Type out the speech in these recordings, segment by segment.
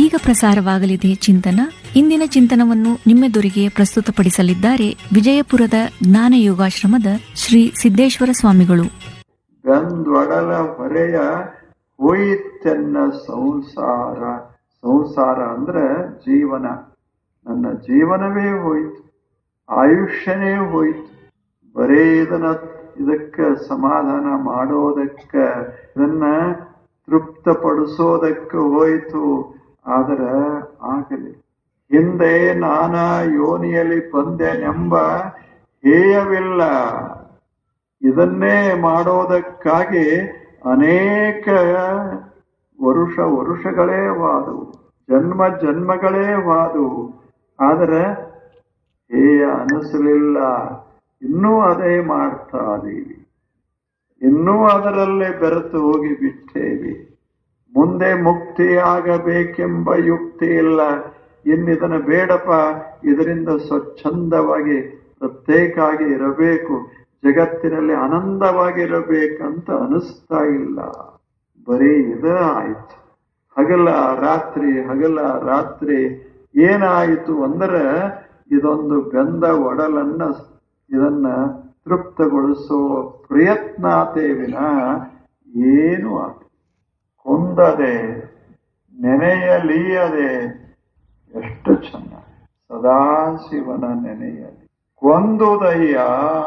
ಈಗ ಪ್ರಸಾರವಾಗಲಿದೆ ಚಿಂತನ ಇಂದಿನ ಚಿಂತನವನ್ನು ನಿಮ್ಮೆದುರಿಗೆ ಪ್ರಸ್ತುತಪಡಿಸಲಿದ್ದಾರೆ ವಿಜಯಪುರದ ಜ್ಞಾನ ಯೋಗಾಶ್ರಮದ ಶ್ರೀ ಸಿದ್ದೇಶ್ವರ ಸ್ವಾಮಿಗಳು ಗಂದ್ವಡಲ ಹೊರೆಯ ಹೋಯಿತೆನ್ನ ಸಂಸಾರ ಸಂಸಾರ ಅಂದ್ರೆ ಜೀವನ ನನ್ನ ಜೀವನವೇ ಹೋಯಿತು ಆಯುಷ್ಯನೇ ಹೋಯಿತು ಬರೇ ಇದನ್ನ ಇದಕ್ಕ ಸಮಾಧಾನ ಮಾಡೋದಕ್ಕ ಇದನ್ನ ತೃಪ್ತಪಡಿಸೋದಕ್ಕೆ ಹೋಯಿತು ಆದ್ರ ಆಗಲಿ ಹಿಂದೆ ನಾನ ಯೋನಿಯಲ್ಲಿ ಬಂದೆನೆಂಬ ಹೇಯವಿಲ್ಲ ಇದನ್ನೇ ಮಾಡೋದಕ್ಕಾಗಿ ಅನೇಕ ವರುಷ ವರುಷಗಳೇ ವಾದವು ಜನ್ಮ ಜನ್ಮಗಳೇ ವಾದವು ಆದರೆ ಹೇಯ ಅನಿಸಲಿಲ್ಲ ಇನ್ನೂ ಅದೇ ಮಾಡ್ತಾ ಇದೀವಿ ಇನ್ನೂ ಅದರಲ್ಲೇ ಬೆರೆತು ಹೋಗಿ ಬಿಟ್ಟೇವಿ ಮುಂದೆ ಮುಕ್ತಿಯಾಗಬೇಕೆಂಬ ಯುಕ್ತಿ ಇಲ್ಲ ಇನ್ನಿದನ್ನು ಬೇಡಪ್ಪ ಇದರಿಂದ ಸ್ವಚ್ಛಂದವಾಗಿ ಪ್ರತ್ಯೇಕಾಗಿ ಇರಬೇಕು ಜಗತ್ತಿನಲ್ಲಿ ಆನಂದವಾಗಿರಬೇಕಂತ ಅನಿಸ್ತಾ ಇಲ್ಲ ಬರೀ ಇದ ಆಯ್ತು ಹಗಲ ರಾತ್ರಿ ಹಗಲ ರಾತ್ರಿ ಏನಾಯಿತು ಅಂದ್ರೆ ಇದೊಂದು ಗಂಧ ಒಡಲನ್ನ ಇದನ್ನ ತೃಪ್ತಗೊಳಿಸೋ ಪ್ರಯತ್ನ ಆತೇವಿನ ಏನು ಆತ ಕೊಂದದೆ ನೆನೆಯಲೀಯದೆ ಎಷ್ಟು ಚೆನ್ನಾಗಿ ಸದಾಶಿವನ ನೆನೆಯಲಿ ಕೊಂದುದಯ್ಯ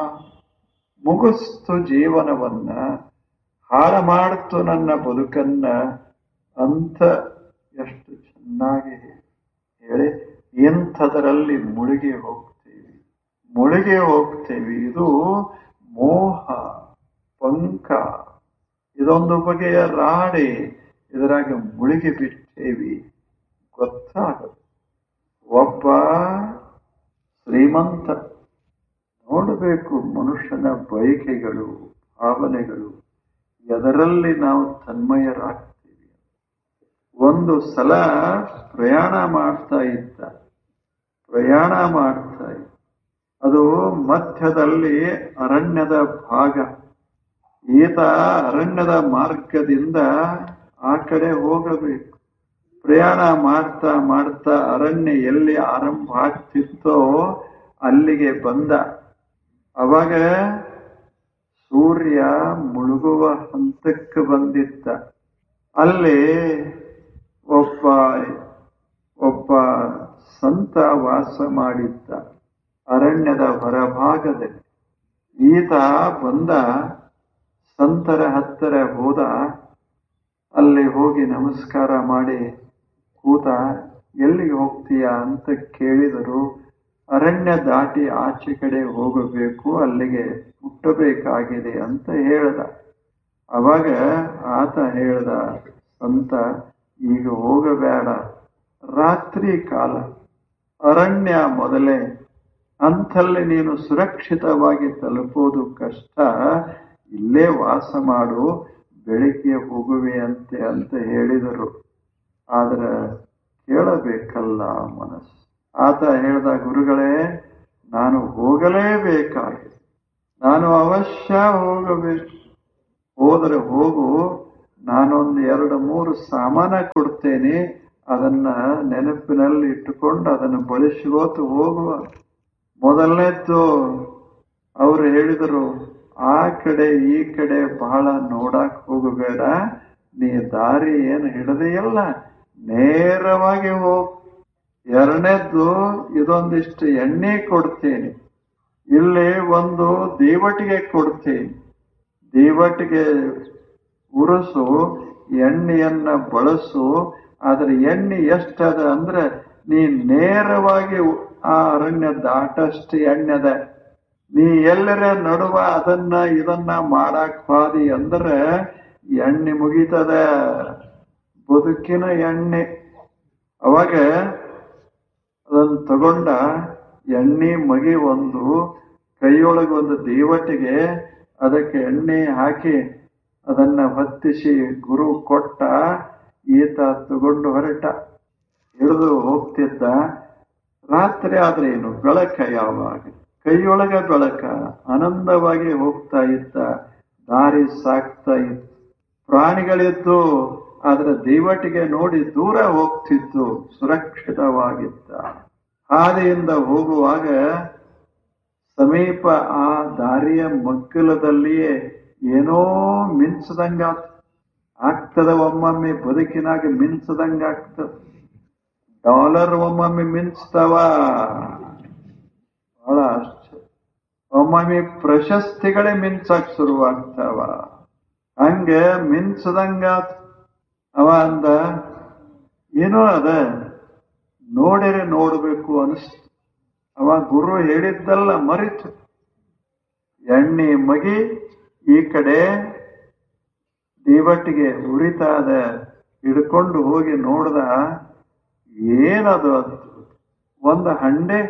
ಮುಗಿಸ್ತು ಜೀವನವನ್ನ ಹಾಳ ಮಾಡ್ತು ನನ್ನ ಬದುಕನ್ನ ಅಂತ ಎಷ್ಟು ಚೆನ್ನಾಗಿ ಹೇಳಿ ಇಂಥದರಲ್ಲಿ ಮುಳುಗಿ ಹೋಗ್ತೇವೆ ಮುಳುಗಿ ಹೋಗ್ತೇವೆ ಇದು ಮೋಹ ಪಂಕ ಇದೊಂದು ಬಗೆಯ ರಾಡಿ ಇದರಾಗ ಮುಳುಗಿ ಬಿಟ್ಟೇವಿ ಗೊತ್ತಾಗದು ಒಬ್ಬ ಶ್ರೀಮಂತ ನೋಡಬೇಕು ಮನುಷ್ಯನ ಬಯಕೆಗಳು ಭಾವನೆಗಳು ಎದರಲ್ಲಿ ನಾವು ತನ್ಮಯರಾಗ್ತೀವಿ ಒಂದು ಸಲ ಪ್ರಯಾಣ ಮಾಡ್ತಾ ಇದ್ದ ಪ್ರಯಾಣ ಮಾಡ್ತಾ ಇದ್ದ ಅದು ಮಧ್ಯದಲ್ಲಿ ಅರಣ್ಯದ ಭಾಗ ಈತ ಅರಣ್ಯದ ಮಾರ್ಗದಿಂದ ಆ ಕಡೆ ಹೋಗಬೇಕು ಪ್ರಯಾಣ ಮಾಡ್ತಾ ಮಾಡ್ತಾ ಅರಣ್ಯ ಎಲ್ಲಿ ಆರಂಭ ಆಗ್ತಿತ್ತೋ ಅಲ್ಲಿಗೆ ಬಂದ ಅವಾಗ ಸೂರ್ಯ ಮುಳುಗುವ ಹಂತಕ್ಕೆ ಬಂದಿದ್ದ ಅಲ್ಲಿ ಒಬ್ಬ ಒಬ್ಬ ಸಂತ ವಾಸ ಮಾಡಿದ್ದ ಅರಣ್ಯದ ಹೊರಭಾಗದಲ್ಲಿ ಈತ ಬಂದ ಸಂತರ ಹತ್ತಿರ ಹೋದ ಅಲ್ಲಿ ಹೋಗಿ ನಮಸ್ಕಾರ ಮಾಡಿ ಕೂತ ಎಲ್ಲಿಗೆ ಹೋಗ್ತೀಯಾ ಅಂತ ಕೇಳಿದರು ಅರಣ್ಯ ದಾಟಿ ಆಚೆ ಕಡೆ ಹೋಗಬೇಕು ಅಲ್ಲಿಗೆ ಮುಟ್ಟಬೇಕಾಗಿದೆ ಅಂತ ಹೇಳ್ದ ಅವಾಗ ಆತ ಹೇಳ್ದ ಸಂತ ಈಗ ಹೋಗಬೇಡ ರಾತ್ರಿ ಕಾಲ ಅರಣ್ಯ ಮೊದಲೇ ಅಂಥಲ್ಲಿ ನೀನು ಸುರಕ್ಷಿತವಾಗಿ ತಲುಪೋದು ಕಷ್ಟ ಇಲ್ಲೇ ವಾಸ ಮಾಡು ಬೆಳಿಗ್ಗೆ ಹೋಗುವೆ ಅಂತೆ ಅಂತ ಹೇಳಿದರು ಆದ್ರೆ ಕೇಳಬೇಕಲ್ಲ ಮನಸ್ಸು ಆತ ಹೇಳ್ದ ಗುರುಗಳೇ ನಾನು ಹೋಗಲೇಬೇಕಾಗಿದೆ ನಾನು ಅವಶ್ಯ ಹೋಗಬೇಕು ಹೋದರೆ ಹೋಗು ನಾನೊಂದು ಎರಡು ಮೂರು ಸಾಮಾನ ಕೊಡ್ತೇನೆ ಅದನ್ನ ನೆನಪಿನಲ್ಲಿ ಇಟ್ಟುಕೊಂಡು ಅದನ್ನು ಬಳಸಿಗೋತು ಹೋಗುವ ಮೊದಲನೇದ್ದು ಅವರು ಹೇಳಿದರು ಆ ಕಡೆ ಈ ಕಡೆ ಬಹಳ ನೋಡಕ್ ಹೋಗಬೇಡ ನೀ ದಾರಿ ಏನು ಹಿಡದೆಯಲ್ಲ ನೇರವಾಗಿ ಹೋಗ್ ಎರಡನೇದ್ದು ಇದೊಂದಿಷ್ಟು ಎಣ್ಣೆ ಕೊಡ್ತೇನೆ ಇಲ್ಲಿ ಒಂದು ದೇವಟಿಗೆ ಕೊಡ್ತೇನೆ ದೇವಟಿಗೆ ಉರಸು ಎಣ್ಣೆಯನ್ನ ಬಳಸು ಅದ್ರ ಎಣ್ಣೆ ಎಷ್ಟದ ಅಂದ್ರೆ ನೀ ನೇರವಾಗಿ ಆ ಅರಣ್ಯ ದಾಟಷ್ಟು ಎಣ್ಣೆದ ನೀ ಎಲ್ಲರ ನಡುವ ಅದನ್ನ ಇದನ್ನ ಮಾಡಾಕ್ ಹೋದಿ ಅಂದ್ರೆ ಎಣ್ಣೆ ಮುಗಿತದ ಬದುಕಿನ ಎಣ್ಣೆ ಅವಾಗ ಅದನ್ನ ತಗೊಂಡ ಎಣ್ಣೆ ಮಗಿ ಒಂದು ಕೈಯೊಳಗೆ ಒಂದು ದೇವಟಿಗೆ ಅದಕ್ಕೆ ಎಣ್ಣೆ ಹಾಕಿ ಅದನ್ನ ಹೊತ್ತಿಸಿ ಗುರು ಕೊಟ್ಟ ಈತ ತಗೊಂಡು ಹೊರಟ ಹಿಡಿದು ಹೋಗ್ತಿದ್ದ ರಾತ್ರಿ ಆದ್ರೆ ಏನು ಬೆಳಕ ಯಾವಾಗ ಕೈಯೊಳಗ ಬೆಳಕ ಆನಂದವಾಗಿ ಹೋಗ್ತಾ ಇದ್ದ ದಾರಿ ಸಾಕ್ತಾ ಇತ್ತು ಪ್ರಾಣಿಗಳಿದ್ದು ಆದ್ರೆ ದೈವಟಿಗೆ ನೋಡಿ ದೂರ ಹೋಗ್ತಿತ್ತು ಸುರಕ್ಷಿತವಾಗಿತ್ತ ಹಾದಿಯಿಂದ ಹೋಗುವಾಗ ಸಮೀಪ ಆ ದಾರಿಯ ಮಗ್ಗಲದಲ್ಲಿಯೇ ಏನೋ ಮಿಂಚದಂಗ ಆಗ್ತದ ಒಮ್ಮೊಮ್ಮೆ ಬದುಕಿನಾಗ ಮಿಂಚದಂಗ ಆಗ್ತದ ಡಾಲರ್ ಒಮ್ಮೊಮ್ಮೆ ಮಿಂಚ್ತಾವ ಬಹಳ ಆಶ್ಚರ್ಯ ಒಮ್ಮೊಮ್ಮೆ ಪ್ರಶಸ್ತಿಗಳೇ ಮಿಂಚಕ್ ಶುರುವಾಗ್ತಾವ ಹಂಗ ಮಿಂಚದಂಗ ಅವ ಅಂದ ಏನೋ ಅದ ನೋಡಿರೆ ನೋಡ್ಬೇಕು ಅನಿಸ್ತು ಅವ ಗುರು ಹೇಳಿದ್ದಲ್ಲ ಮರಿತು ಎಣ್ಣೆ ಮಗಿ ಈ ಕಡೆ ದೇವಟ್ಟಿಗೆ ಉರಿತಾದ ಹಿಡ್ಕೊಂಡು ಹೋಗಿ ನೋಡ್ದ ಏನದು ಅದು ಒಂದು ಹಂಡೆ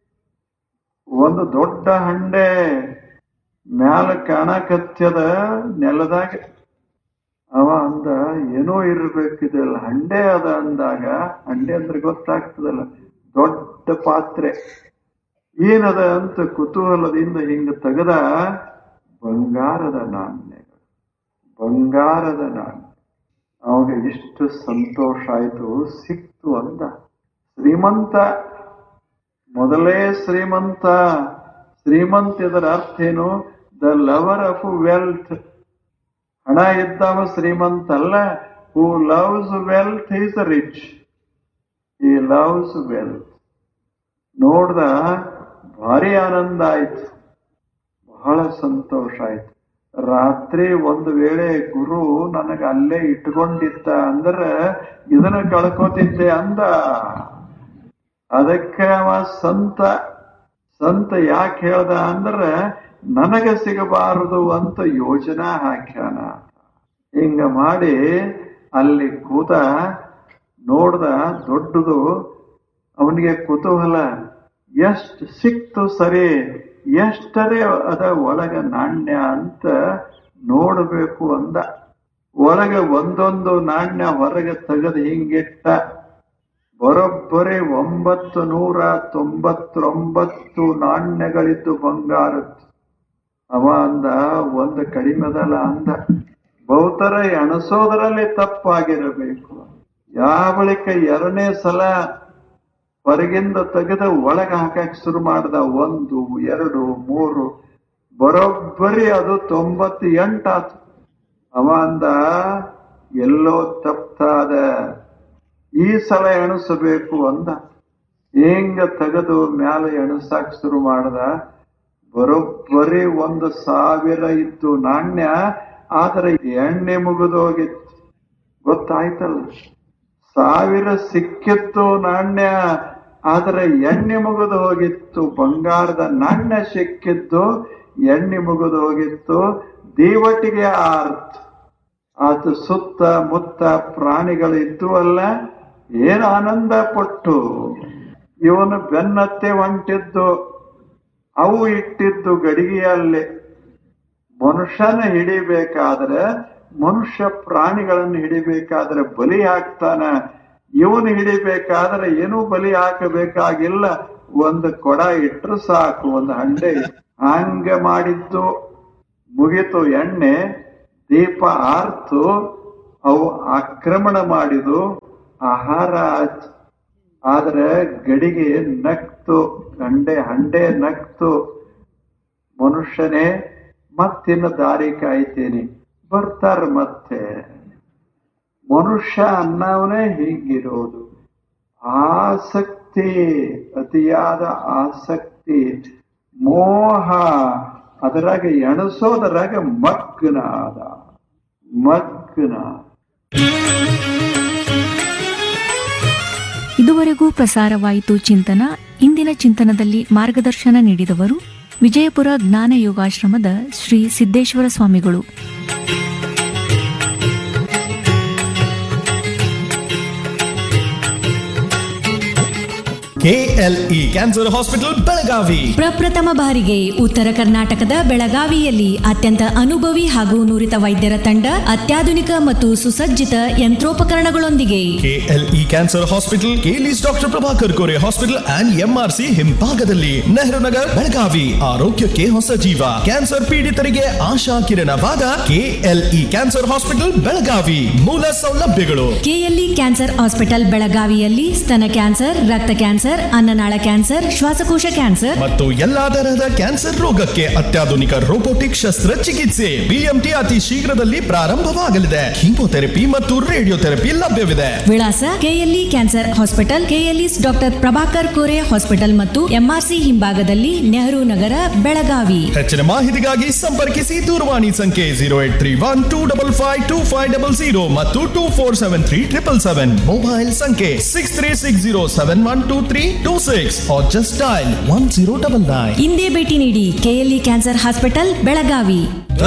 ಒಂದು ದೊಡ್ಡ ಹಂಡೆ ಮ್ಯಾಲ ಕಾಣಕತ್ಯದ ನೆಲದಾಗ ಅವ ಅಂದ ಏನೋ ಇರ್ಬೇಕಿದೆಲ್ಲ ಹಂಡೆ ಅದ ಅಂದಾಗ ಹಂಡೆ ಅಂದ್ರೆ ಗೊತ್ತಾಗ್ತದಲ್ಲ ದೊಡ್ಡ ಪಾತ್ರೆ ಏನದ ಅಂತ ಕುತೂಹಲದಿಂದ ಹಿಂಗ ತೆಗೆದ ಬಂಗಾರದ ನಾಣ್ಯಗಳು ಬಂಗಾರದ ನಾಣ್ಯ ಅವಾಗ ಎಷ್ಟು ಸಂತೋಷ ಆಯ್ತು ಸಿಕ್ತು ಅಂದ ಶ್ರೀಮಂತ ಮೊದಲೇ ಶ್ರೀಮಂತ ಶ್ರೀಮಂತ ಇದರ ಅರ್ಥ ಏನು ದ ಲವರ್ ಆಫ್ ವೆಲ್ತ್ ಹಣ ಇದ್ದವ ಶ್ರೀಮಂತ ಅಲ್ಲ who loves wealth is rich ಈ ಲವ್ಸ್ ವೆಲ್ತ್ ನೋಡ್ದ ಭಾರಿ ಆನಂದ ಆಯ್ತು ಬಹಳ ಸಂತೋಷ ಆಯ್ತು ರಾತ್ರಿ ಒಂದು ವೇಳೆ ಗುರು ನನಗ ಅಲ್ಲೇ ಇಟ್ಕೊಂಡಿದ್ದ ಅಂದ್ರ ಇದನ್ನ ಕಳ್ಕೋತಿದ್ದೆ ಅಂದ ಅದಕ್ಕೆ ಅವ ಸಂತ ಸಂತ ಯಾಕೆ ಹೇಳ್ದ ಅಂದ್ರ ನನಗ ಸಿಗಬಾರದು ಅಂತ ಯೋಜನಾ ಹಾಕ್ಯಾನ ಹಿಂಗ ಮಾಡಿ ಅಲ್ಲಿ ಕೂತ ನೋಡ್ದ ದೊಡ್ಡದು ಅವನಿಗೆ ಕುತೂಹಲ ಎಷ್ಟು ಸಿಕ್ತು ಸರಿ ಎಷ್ಟರೇ ಅದ ಒಳಗ ನಾಣ್ಯ ಅಂತ ನೋಡಬೇಕು ಅಂದ ಒಳಗೆ ಒಂದೊಂದು ನಾಣ್ಯ ಹೊರಗೆ ತೆಗೆದು ಹಿಂಗಿಟ್ಟ ಬರೋಬ್ಬರಿ ಒಂಬತ್ತು ನೂರ ತೊಂಬತ್ತೊಂಬತ್ತು ನಾಣ್ಯಗಳಿದ್ದು ಬಂಗಾರದ್ದು ಅವ ಅಂದ ಒಂದು ಕಡಿಮೆದಲ್ಲ ಅಂದ ಬಹುತರ ಎಣಸೋದ್ರಲ್ಲಿ ತಪ್ಪಾಗಿರಬೇಕು ಯಾವ ಬಳಿಕ ಎರಡನೇ ಸಲ ಹೊರಗಿಂದ ತೆಗೆದ ಒಳಗೆ ಹಾಕಕ್ ಶುರು ಮಾಡ್ದ ಒಂದು ಎರಡು ಮೂರು ಬರೋಬ್ಬರಿ ಅದು ತೊಂಬತ್ತು ಎಂಟಾತು ಅವ ಅಂದ ಎಲ್ಲೋ ತಪ್ಪಾದ ಈ ಸಲ ಎಣಿಸಬೇಕು ಅಂದ ಹಿಂಗ ತೆಗೆದು ಮ್ಯಾಲೆ ಎಣಸಾಕ್ ಶುರು ಮಾಡ್ದ ಬರೋಬ್ಬರಿ ಒಂದು ಸಾವಿರ ಇತ್ತು ನಾಣ್ಯ ಆದ್ರೆ ಎಣ್ಣೆ ಮುಗಿದೋಗಿತ್ತು ಗೊತ್ತಾಯ್ತಲ್ಲ ಸಾವಿರ ಸಿಕ್ಕಿತ್ತು ನಾಣ್ಯ ಆದ್ರೆ ಎಣ್ಣೆ ಮುಗಿದು ಹೋಗಿತ್ತು ಬಂಗಾರದ ನಾಣ್ಯ ಸಿಕ್ಕಿದ್ದು ಎಣ್ಣೆ ಮುಗಿದು ಹೋಗಿತ್ತು ದೇವಟಿಗೆ ಅರ್ಥ ಅದು ಸುತ್ತ ಮುತ್ತ ಪ್ರಾಣಿಗಳು ಇದ್ದು ಅಲ್ಲ ಏನು ಆನಂದ ಪಟ್ಟು ಇವನು ಬೆನ್ನತ್ತೆ ಹೊಂಟಿದ್ದು ಅವು ಇಟ್ಟಿದ್ದು ಗಡಿಗೆಯಲ್ಲಿ ಮನುಷ್ಯನ ಹಿಡಿಬೇಕಾದ್ರೆ ಮನುಷ್ಯ ಪ್ರಾಣಿಗಳನ್ನು ಹಿಡಿಬೇಕಾದ್ರೆ ಬಲಿ ಹಾಕ್ತಾನ ಇವನು ಹಿಡಿಬೇಕಾದ್ರೆ ಏನೂ ಬಲಿ ಹಾಕಬೇಕಾಗಿಲ್ಲ ಒಂದು ಕೊಡ ಇಟ್ರು ಸಾಕು ಒಂದು ಹಂಡೆ ಹಂಗ ಮಾಡಿದ್ದು ಮುಗಿತು ಎಣ್ಣೆ ದೀಪ ಆರ್ತು ಅವು ಆಕ್ರಮಣ ಮಾಡಿದು ಆಹಾರ ಆಯ್ತು ಆದ್ರೆ ಗಡಿಗೆ ನಕ್ತು ಗಂಡೆ ಹಂಡೆ ನಕ್ತು ಮನುಷ್ಯನೇ ಮತ್ತಿನ್ನ ದಾರಿ ಕಾಯ್ತೇನೆ ಬರ್ತಾರ ಮತ್ತೆ ಮನುಷ್ಯ ಅನ್ನವನೇ ಹೀಗಿರೋದು ಆಸಕ್ತಿ ಅತಿಯಾದ ಆಸಕ್ತಿ ಮೋಹ ಅದರಾಗ ಎಣಸೋದರಾಗ ಮಗ್ನ ಆದ ಮಗ್ನ ಇದುವರೆಗೂ ಪ್ರಸಾರವಾಯಿತು ಚಿಂತನ ಇಂದಿನ ಚಿಂತನದಲ್ಲಿ ಮಾರ್ಗದರ್ಶನ ನೀಡಿದವರು ವಿಜಯಪುರ ಜ್ಞಾನ ಯೋಗಾಶ್ರಮದ ಶ್ರೀ ಸಿದ್ದೇಶ್ವರ ಸ್ವಾಮಿಗಳು ಕೆಎಲ್ಇ ಕ್ಯಾನ್ಸರ್ ಹಾಸ್ಪಿಟಲ್ ಬೆಳಗಾವಿ ಪ್ರಪ್ರಥಮ ಬಾರಿಗೆ ಉತ್ತರ ಕರ್ನಾಟಕದ ಬೆಳಗಾವಿಯಲ್ಲಿ ಅತ್ಯಂತ ಅನುಭವಿ ಹಾಗೂ ನುರಿತ ವೈದ್ಯರ ತಂಡ ಅತ್ಯಾಧುನಿಕ ಮತ್ತು ಸುಸಜ್ಜಿತ ಯಂತ್ರೋಪಕರಣಗಳೊಂದಿಗೆ KLE cancer hospital KLE's doctor Prabhakar Kore hospital and MRC ಹಿಂಭಾಗದಲ್ಲಿ ನೆಹರು ನಗರ್ ಬೆಳಗಾವಿ ಆರೋಗ್ಯಕ್ಕೆ ಹೊಸ ಜೀವ ಕ್ಯಾನ್ಸರ್ ಪೀಡಿತರಿಗೆ ಆಶಾ ಕಿರಣವಾದ ಕೆಎಲ್ಇ ಕ್ಯಾನ್ಸರ್ ಹಾಸ್ಪಿಟಲ್ ಬೆಳಗಾವಿ ಮೂಲ ಸೌಲಭ್ಯಗಳು ಕೆಎಲ್ಇ ಕ್ಯಾನ್ಸರ್ ಹಾಸ್ಪಿಟಲ್ ಬೆಳಗಾವಿಯಲ್ಲಿ ಸ್ತನ ಕ್ಯಾನ್ಸರ್ ರಕ್ತ ಕ್ಯಾನ್ಸರ್ ಅನ್ನನಾಳ ಕ್ಯಾನ್ಸರ್ ಶ್ವಾಸಕೋಶ ಕ್ಯಾನ್ಸರ್ ಮತ್ತು ಎಲ್ಲಾ ತರಹದ ಕ್ಯಾನ್ಸರ್ ರೋಗಕ್ಕೆ ಅತ್ಯಾಧುನಿಕ ರೋಬೋಟಿಕ್ ಶಸ್ತ್ರಚಿಕಿತ್ಸೆ ಬಿಎಂಟಿ ಅತಿ ಶೀಘ್ರದಲ್ಲಿ ಪ್ರಾರಂಭವಾಗಲಿದೆ ಕೀಮೋಥೆರಪಿ ಮತ್ತು ರೇಡಿಯೋಥೆರಪಿ ಲಭ್ಯವಿದೆ ವಿಳಾಸ KLE cancer hospital KLE's doctor Prabhakar Kore hospital ಮತ್ತು ಎಂಆರ್ಸಿ ಹಿಂಭಾಗದಲ್ಲಿ ನೆಹರು ನಗರ ಬೆಳಗಾವಿ ಹೆಚ್ಚಿನ ಮಾಹಿತಿಗಾಗಿ ಸಂಪರ್ಕಿಸಿ ದೂರವಾಣಿ ಸಂಖ್ಯೆ zero eight three one two double five two five double zero ಮತ್ತು two four seven three triple seven mobile ಸಂಖ್ಯೆ six three six zero seven one two three two six just dial one zero double nine ಇಂದೇ ಭೇಟಿ ನೀಡಿ KLE cancer hospital Belagavi